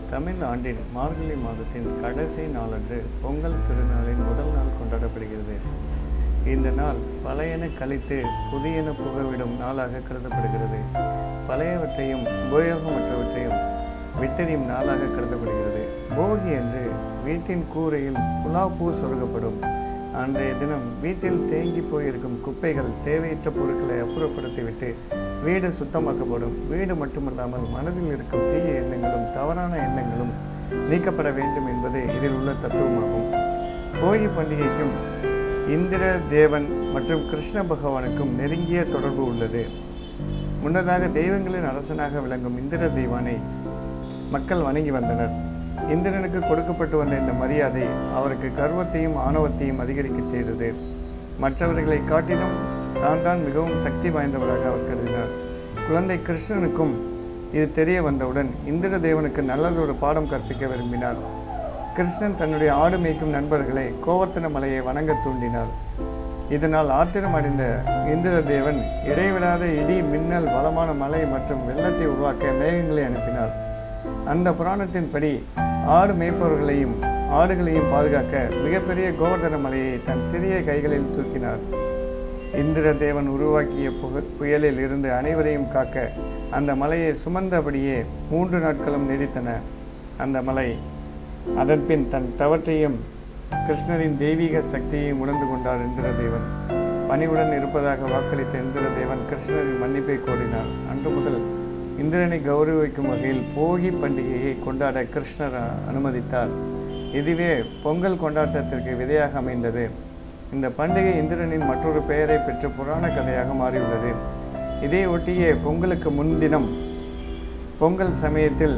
தமிழ் ஆண்டின் மார்கழி மாதத்தின் கடைசி நாளன்று பொங்கல் திருநாளின் முதல் நாள் கொண்டாடப்படுகிறது இந்த நாள் பழையன கழித்து புதியன புகவிடும் நாளாக கருதப்படுகிறது பழையவற்றையும் உபயோகமற்றவற்றையும் விட்டறியும் நாளாக கருதப்படுகிறது போகி அன்று வீட்டின் கூரையில் புலாவ் பூ சொருகப்படும் அன்றைய தினம் வீட்டில் தேங்கி போயிருக்கும் குப்பைகள் தேவையற்ற பொருட்களை அப்புறப்படுத்திவிட்டு வீடு சுத்தமாக்கப்படும் வீடு மட்டுமல்லாமல் மனதில் இருக்கும் தீய எண்ணங்களும் தவறான எண்ணங்களும் நீக்கப்பட வேண்டும் என்பது இதில் உள்ள தத்துவமாகும் போகி பண்டிகைக்கும் இந்திர தேவன் மற்றும் கிருஷ்ண பகவானுக்கும் நெருங்கிய தொடர்பு உள்ளது முன்னதாக தெய்வங்களின் அரசனாக விளங்கும் இந்திர தெய்வானை மக்கள் வணங்கி வந்தனர் இந்திரனுக்கு கொடுக்கப்பட்டு வந்த இந்த மரியாதை அவருக்கு கர்வத்தையும் ஆணவத்தையும் அதிகரிக்க செய்தது மற்றவர்களை காட்டிலும் தான் தான் மிகவும் சக்தி வாய்ந்தவராக அவர் கருதினார் குழந்தை கிருஷ்ணனுக்கும் இது தெரிய வந்தவுடன் இந்திர தேவனுக்கு நல்லதொரு பாடம் கற்பிக்க விரும்பினார் கிருஷ்ணன் தன்னுடைய ஆடு மேய்க்கும் நண்பர்களை கோவர்த்தன மலையை வணங்க தூண்டினார் இதனால் ஆத்திரம் அடைந்த இந்திர தேவன் இடைவிடாத இடி மின்னல் வளமான மலை மற்றும் வெள்ளத்தை உருவாக்க மேகங்களை அனுப்பினார் அந்த புராணத்தின்படி ஆடு மேய்ப்பவர்களையும் ஆடுகளையும் பாதுகாக்க மிகப்பெரிய கோவர்தன மலையை தன் சிறிய கைகளில் தூக்கினார் இந்திர தேவன் உருவாக்கிய புக புயலில் இருந்து அனைவரையும் காக்க அந்த மலையை சுமந்தபடியே மூன்று நாட்களும் நீடித்தன அந்த மலை அதன்பின் தன் தவற்றையும் கிருஷ்ணரின் தெய்வீக சக்தியையும் உணர்ந்து கொண்டார் இந்திரதேவன் பணிவுடன் இருப்பதாக வாக்களித்த இந்திரதேவன் கிருஷ்ணரின் மன்னிப்பை கோரினார் அன்று முதல் இந்திரனை கௌரவிக்கும் வகையில் போகி பண்டிகையை கொண்டாட கிருஷ்ணர் அனுமதித்தார் இதுவே பொங்கல் கொண்டாட்டத்திற்கு விதையாக அமைந்தது இந்த பண்டிகை இந்திரனின் மற்றொரு பெயரை பெற்ற புராண கதையாக மாறியுள்ளது இதை ஒட்டிய பொங்கலுக்கு முன்தினம் பொங்கல் சமயத்தில்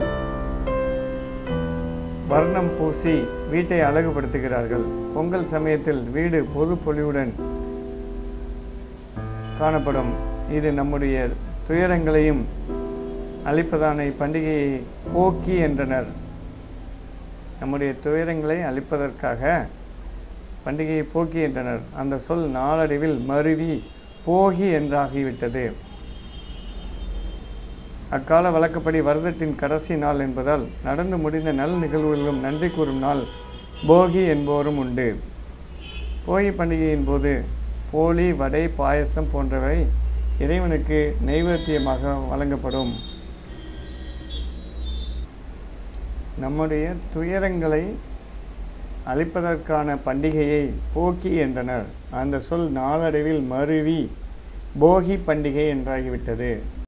வர்ணம் பூசி வீட்டை அழகுபடுத்துகிறார்கள் பொங்கல் சமயத்தில் வீடு பொது பொலிவுடன் காணப்படும் இது நம்முடைய துயரங்களையும் அழிப்பதான இப்பண்டிகையை போக்கி என்றனர் நம்முடைய துயரங்களை அழிப்பதற்காக பண்டிகையை போக்கி என்றனர் அந்த சொல் நாளடைவில் மருவி போகி என்றாகிவிட்டது அக்கால வழக்கப்படி வருடத்தின் கடைசி நாள் என்பதால் நடந்து முடிந்த நல் நிகழ்வுகளிலும் நன்றி கூறும் நாள் போகி என்போரும் உண்டு போகி பண்டிகையின் போது போலி வடை பாயசம் போன்றவை இறைவனுக்கு நைவேத்தியமாக வழங்கப்படும் நம்முடைய துயரங்களை அழிப்பதற்கான பண்டிகையை போக்கி என்றனர் அந்த சொல் நாளடைவில் மருவி போகி பண்டிகை என்றாகிவிட்டது